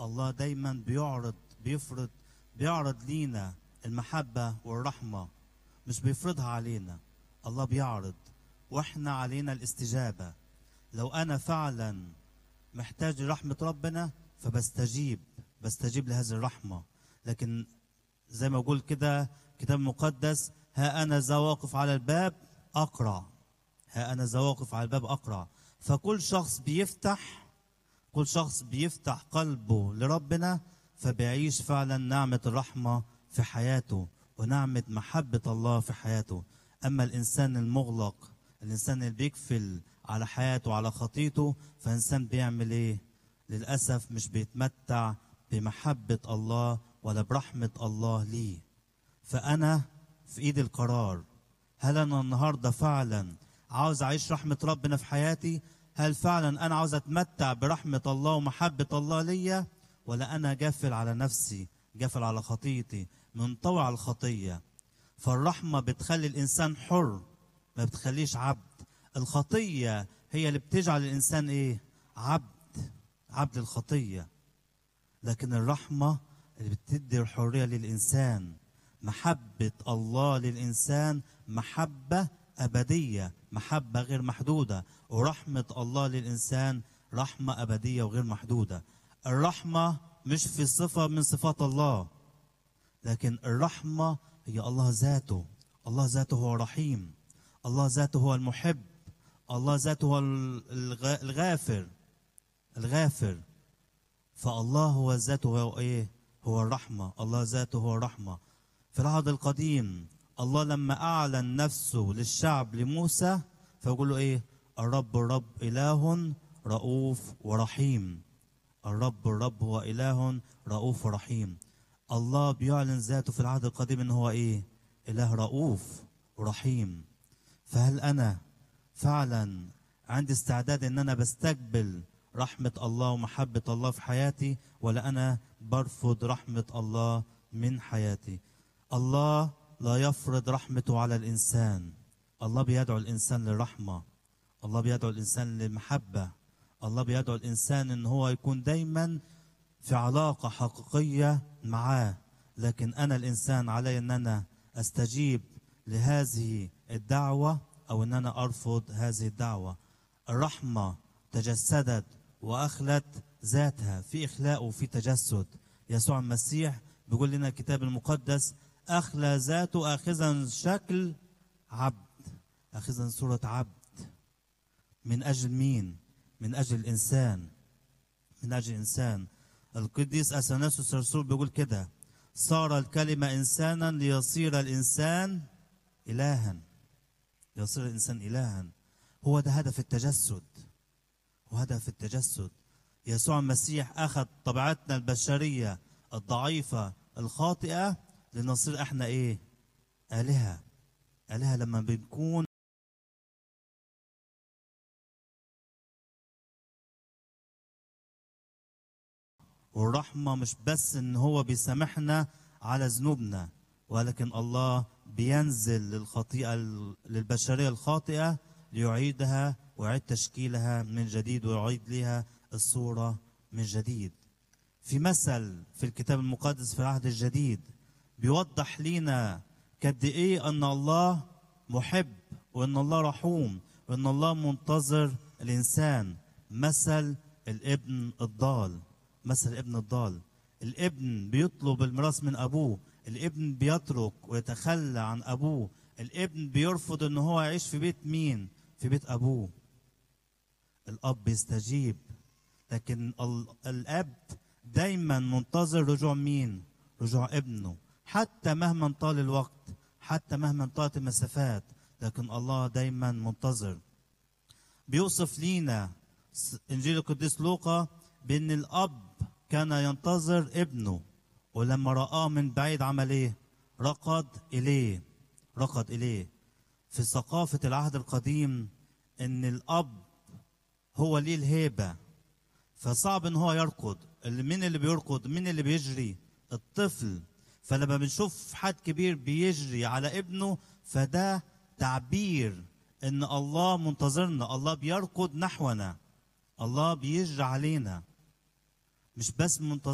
الله دايما بيعرض بيفرض بيعرض لينا المحبة والرحمة مش بيفرضها علينا الله بيعرض واحنا علينا الاستجابة لو انا فعلا محتاج لرحمة ربنا فبستجيب بستجيب لهذه الرحمة لكن زي ما بقول كده كتاب مقدس ها انا ذا واقف على الباب اقرع ها انا ذا واقف على الباب اقرع فكل شخص بيفتح كل شخص بيفتح قلبه لربنا فبيعيش فعلا نعمة الرحمة في حياته ونعمة محبة الله في حياته أما الإنسان المغلق الإنسان اللي بيقفل على حياته وعلى خطيته فإنسان بيعمل إيه؟ للأسف مش بيتمتع بمحبة الله ولا برحمة الله ليه فأنا في إيدي القرار هل أنا النهاردة فعلا عاوز أعيش رحمة ربنا في حياتي هل فعلا أنا عاوز أتمتع برحمة الله ومحبة الله ليا ولا أنا جافل على نفسي جافل على خطيتي منطوي على الخطية فالرحمة بتخلي الإنسان حر ما بتخليش عبد الخطية هي اللي بتجعل الإنسان إيه عبد عبد الخطية لكن الرحمة اللي بتدي الحرية للإنسان محبة الله للإنسان محبة أبدية محبة غير محدودة ورحمة الله للإنسان رحمة أبدية وغير محدودة الرحمة مش في صفة من صفات الله لكن الرحمة هي الله ذاته الله ذاته هو رحيم الله ذاته هو المحب الله ذاته هو الغ- الغافر الغافر فالله هو ذاته هو ايه هو الرحمة الله ذاته هو الرحمة في العهد القديم الله لما أعلن نفسه للشعب لموسى فيقول له ايه الرب الرب إله رؤوف ورحيم الرب الرب هو إله رؤوف ورحيم الله بيعلن ذاته في العهد القديم ان هو ايه إله رؤوف ورحيم فهل أنا فعلا عندي استعداد ان انا بستقبل رحمة الله ومحبة الله في حياتي ولا انا برفض رحمة الله من حياتي الله لا يفرض رحمته على الانسان الله بيدعو الانسان للرحمة الله بيدعو الانسان للمحبة الله بيدعو الانسان ان هو يكون دايما في علاقة حقيقية معاه لكن أنا الإنسان علي أن أنا أستجيب لهذه الدعوة أو أن أنا أرفض هذه الدعوة الرحمة تجسدت وأخلت ذاتها في إخلاء وفي تجسد يسوع المسيح بيقول لنا الكتاب المقدس أخلى ذاته آخذا شكل عبد آخذا صورة عبد من أجل مين؟ من أجل الإنسان من أجل الإنسان القديس أثناسوس الرسول بيقول كده صار الكلمة إنسانا ليصير الإنسان إلها ليصير الإنسان إلها هو ده هدف التجسد هو هدف التجسد يسوع المسيح أخذ طبيعتنا البشرية الضعيفة الخاطئة لنصير احنا ايه آلهة آلهة لما بنكون والرحمة مش بس ان هو بيسامحنا على ذنوبنا ولكن الله بينزل للخطيئة للبشرية الخاطئة ليعيدها ويعيد تشكيلها من جديد ويعيد لها الصورة من جديد في مثل في الكتاب المقدس في العهد الجديد بيوضح لينا قد ايه ان الله محب وان الله رحوم وان الله منتظر الانسان مثل الابن الضال مثل الابن الضال الابن بيطلب الميراث من ابوه الابن بيترك ويتخلى عن ابوه الابن بيرفض ان هو يعيش في بيت مين في بيت ابوه الاب بيستجيب لكن ال- الاب دايما منتظر رجوع مين رجوع ابنه حتى مهما طال الوقت حتى مهما طالت المسافات لكن الله دايما منتظر بيوصف لينا س- انجيل القديس لوقا بان الاب كان ينتظر ابنه ولما رآه من بعيد عمل ايه رقد اليه رقد اليه في ثقافة العهد القديم ان الاب هو ليه الهيبة فصعب ان هو يركض اللي مين اللي بيركض مين اللي بيجري الطفل فلما بنشوف حد كبير بيجري على ابنه فده تعبير ان الله منتظرنا الله بيركض نحونا الله بيجري علينا مش بس منتظر